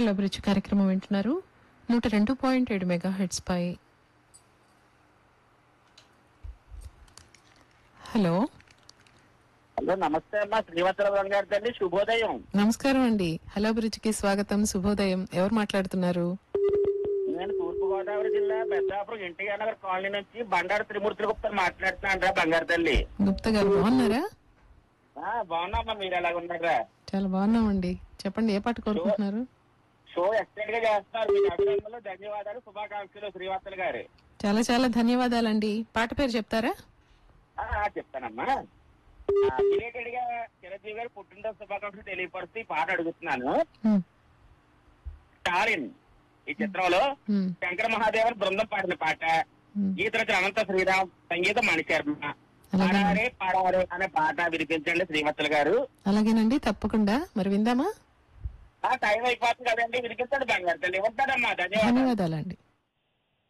Hello bridge కార్యక్రమం వింటున్నారు నూట రెండు పాయింట్ ఏడు మెగా హెడ్స్ పై హలో హలో నమస్తే అమ్మా శ్రీవత్సరావు గారి తల్లి శుభోదయం నమస్కారం అండి హలో బ్రిడ్జ్ కి స్వాగతం శుభోదయం ఎవరు మాట్లాడుతున్నారు నేను తూర్పు గోదావరి జిల్లా పెద్దాపురం ఎన్టీఆర్ నగర్ కాలనీ నుంచి బండారు త్రిమూర్తుల గుప్తా మాట్లాడుతున్నాను రా బంగారు తల్లి గుప్తా గారు బాగున్నారా ఆ, బాగున్నామ్మా మీరు ఎలాగ ఉన్నారా చాలా బాగున్నామండి చెప్పండి ఏ పాట కోరుకుంటున్నారు షో ఎక్సలెంట్ గా చేస్తున్నారు మీ అభినందనలు ధన్యవాదాలు శుభాకాంక్షలు శ్రీవత్సల గారు చాలా చాలా ధన్యవాదాలండి పాట పేరు చెప్తారా ఆ, ఆ, చెప్తానమ్మా రిలేటెడ్ గా చిరంజీవి గారు పుట్టినరోజు శుభాకాంక్షలు తెలియపరుస్తూ ఈ పాట అడుగుతున్నాను హ్మ్, స్టాలిన్ ఈ చిత్రంలో హ్మ్, శంకర మహాదేవన్ బృందం పాడిన పాట హ్మ్. గీత రచన అనంత శ్రీరామ్ సంగీతం మణిశర్మ అలాగే. పాడారే పాడారే అనే పాట వినిపించండి శ్రీవత్సల గారు అలాగేనండి తప్పకుండా మరి విందామా ఆ టైం అయిపోతుంది కదండి వినిపించండి బంగారు తల్లి ఉంటాడమ్మా ధన్యవాదాలు ధన్యవాదాలండి